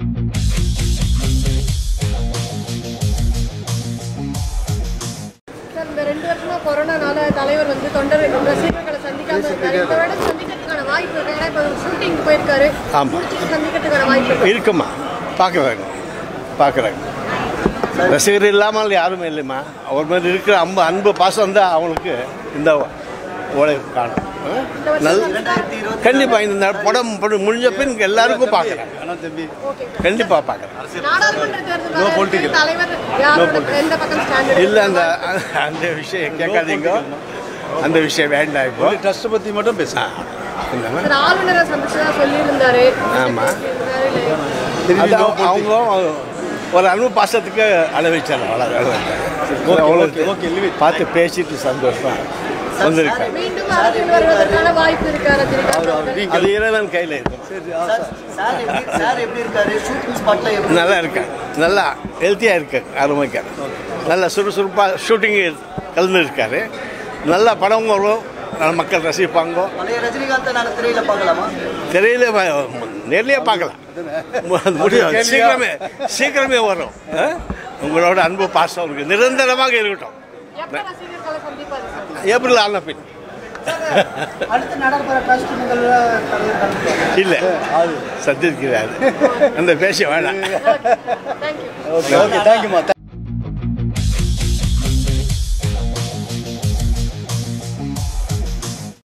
Sir இந்த ரெண்டு வருஷமா கொரோனானால தலைவர் வந்து தொண்டர் ரசிகர்களை சந்திக்காம இருக்காரு இந்த வருடம் சந்திக்கிறதுக்கான வாய்ப்பு இருக்கு ஏன்னா இப்போ ஷூட்டிங் போயிருக்காரு ஆமா. முடிச்சுட்டு சந்திக்கிறதுக்கான வாய்ப்பு இருக்கு இருக்குமா பார்க்குறாங்க பார்க்குறாங்க ரசிகர் இல்லாமல் யாருமே இல்லைம்மா அவர் மேலே இருக்கிற அன்பு அன்பு பாசம் தான் அவங்களுக்கு இந்த உழைப்பு காணும் ஆ? நல்ல கண்டிப்பாக இந்த படம் படம் முடிஞ்ச பின் எல்லாருக்கும் பார்க்குறாங்க ஓகே கண்டிப்பாக பார்க்குறாங்க நாடாளுமன்ற தேர்தல் வர தலைவர் யாரோட எந்த பக்கம் ஸ்டாண்ட் இல்லை அந்த அந்த விஷயம் கேட்காதீங்க அந்த விஷயம் வேண்டாம் இப்போ ட்ரஸ்ட் பற்றி மட்டும் பேச என்னம்மா? சார் ஆளுநரை சந்திச்சதா சொல்லியிருந்தாரு ஆமா. பேசியிருந்தாரு, இல்ல. அது அவங்க ஒரு அன்பு பாசத்துக்கு அளவிச்சார் அவ்வளோ பார்த்து பேசிட்டு சந்தோஷமா வந்திருக்காங்க மீண்டும் அரசியல் வருவதற்கான வாய்ப்பு இருக்கா ரஜினிகாந்த் அது இறைவன் கையில் இருக்கும் சார் சார் எப்படி சார் எப்படி இருக்காரு ஷூட்டிங் ஸ்பாட்ல எப்படி நல்லா இருக்காங்க நல்லா ஹெல்த்தியாக இருக்காங்க அருமைக்காரு நல்லா சுறுசுறுப்பாக ஷூட்டிங் கலந்து இருக்காரு நல்லா படம் வரும் நல்ல மக்கள் ரசிப்பாங்க பழைய ரஜினிகாந்தை நாங்கள் திரையில பார்க்கலாமா தெரியல நேர்லயே பார்க்கலாம் மு- முடியும் சீக்கிரமே சீக்கிரமே வரும் ஆ? உங்களோட அன்பு பாசம் இருக்கு நிரந்தரமாக இருக்கட்டும் எப்ப ரசிகர்களை சந்திப்பாரு சார் ஏப்ரல் ஆன பின் அடுத்து நடைபெற ட்ரஸ்ட் இல்லை சந்திருக்கிறாரு அந்த பேச வேணாம் தேங்க்யூ ஓகே தேங்க்யூமா